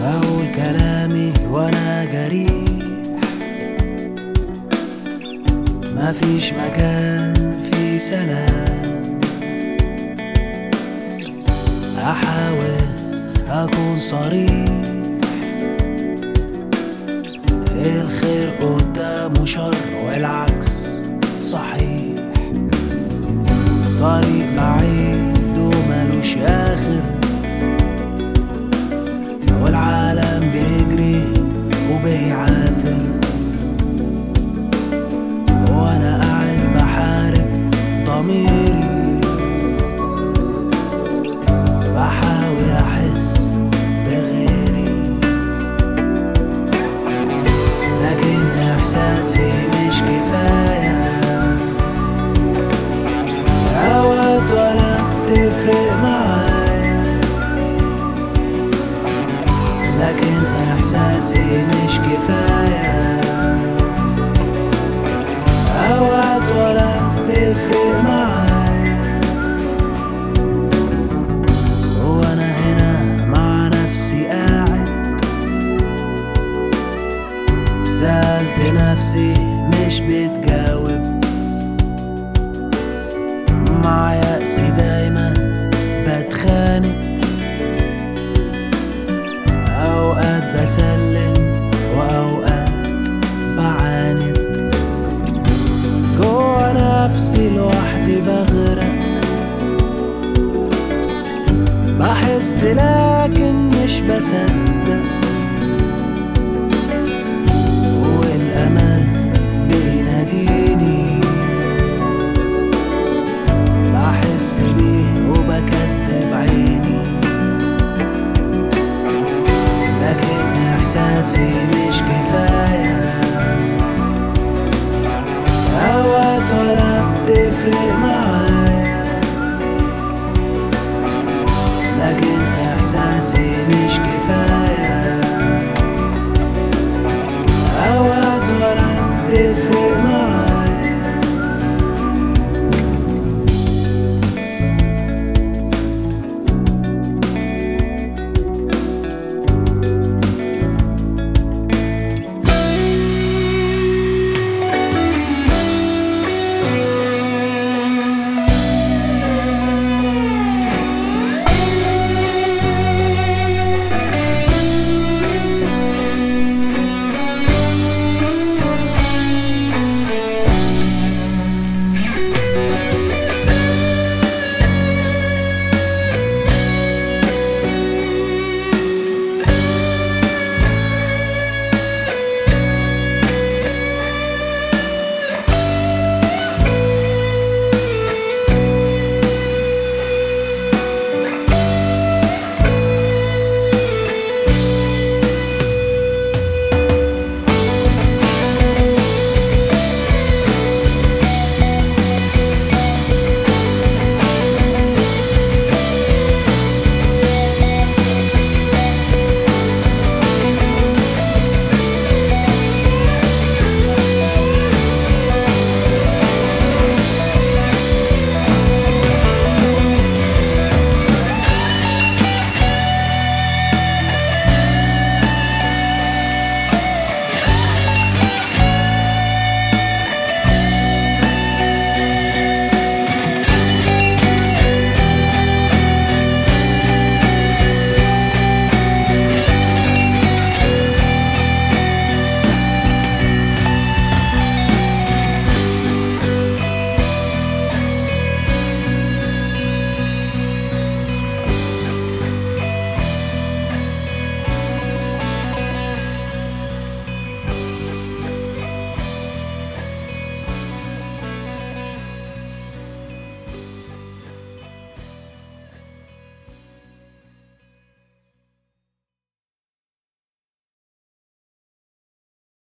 أقول كلامي وأنا جريح مفيش مكان في سلام أحاول أكون صريح الخير قدامه شر والعكس صحيح طريق بعيد وملوش آخر والعالم بيجري وبيعافر وأنا قاعد بحارب ضميري بحاول أحس بغيري لكن إحساسي مش كفاية أوقات ولا بتفرق معايا لكن إحساسي مش كفاية أوقات ولا بتفرق معايا وأنا هنا مع نفسي قاعد سألت نفسي مش بتجاوب مع يأسي دايما بتخانق أوقات بسلم وأوقات بعاند جوا نفسي لوحدي بغرق بحس لكن مش بصدق والأمل بيناديني بحس بيه وبكدب عيني لكن إحساسي